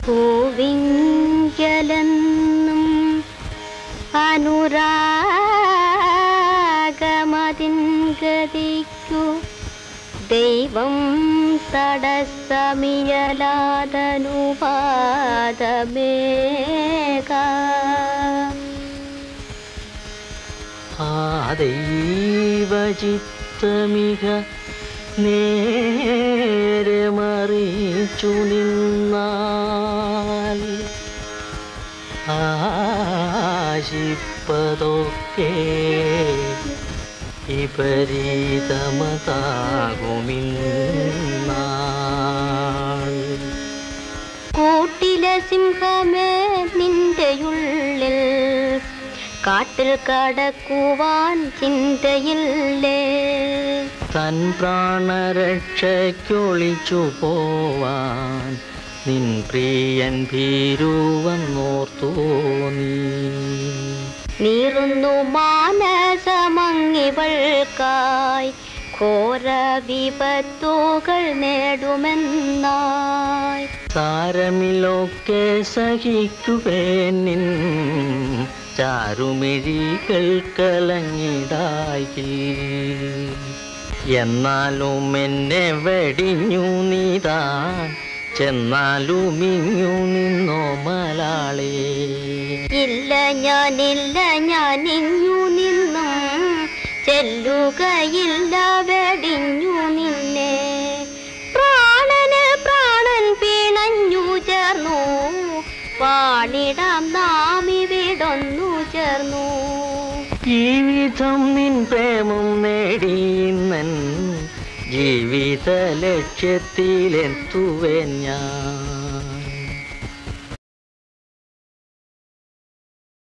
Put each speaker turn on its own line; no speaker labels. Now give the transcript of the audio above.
പൂവിങ്കലെന്നും അനുരാഗമതിൻ ഗതിക്കു ദൈവം തടസ്സമിയലാതനുപാതമേക
ആ ദൈവചിത്തമിക നേരെ മറിച്ചു നിന്നാൽ ആശിപ്പതൊക്കെ വിപരീതമതാകുമിന്നാൾ
കൂട്ടിലെ സിംഹമേ നിന്റെയുള്ളിൽ കാട്ടിൽ കടക്കുവാൻ ചിന്തയില്ലേ
തൻ പ്രാണരക്ഷയ്ക്കൊളിച്ചു പോവാൻ നിൻ പ്രിയൻ ഭീരുവന്നോർത്തു നീ
നീറുന്നു മാനസമങ്ങിവൾക്കായി ഘോര വിപത്തുകൾ നേടുമെന്നായി
താരമിലൊക്കെ സഹിക്കുവേനിൻ ചാരുമിഴികൾ കലങ്ങിടായി എന്നാലും എന്നെ വെടിഞ്ഞു നീതാൻ ചെന്നാലും ഇങ്ങു നിന്നോ മലാളേ
ഇല്ല ഞാനില്ല ഞാൻ ഇഞ്ഞു നിന്നും ചെല്ലുകയില്ല വെടിഞ്ഞു നിന്നെ പ്രാണന് പ്രാണൻ പിണഞ്ഞു ചേർന്നു പാണിടാം നാം ഇവിടൊന്നു ചേർന്നു
ജീവിതം നിൻ പ്രേമം നേടിയിന്നൻ ജീവിത ലക്ഷ്യത്തിലെത്തുവേൻ ഞാൻ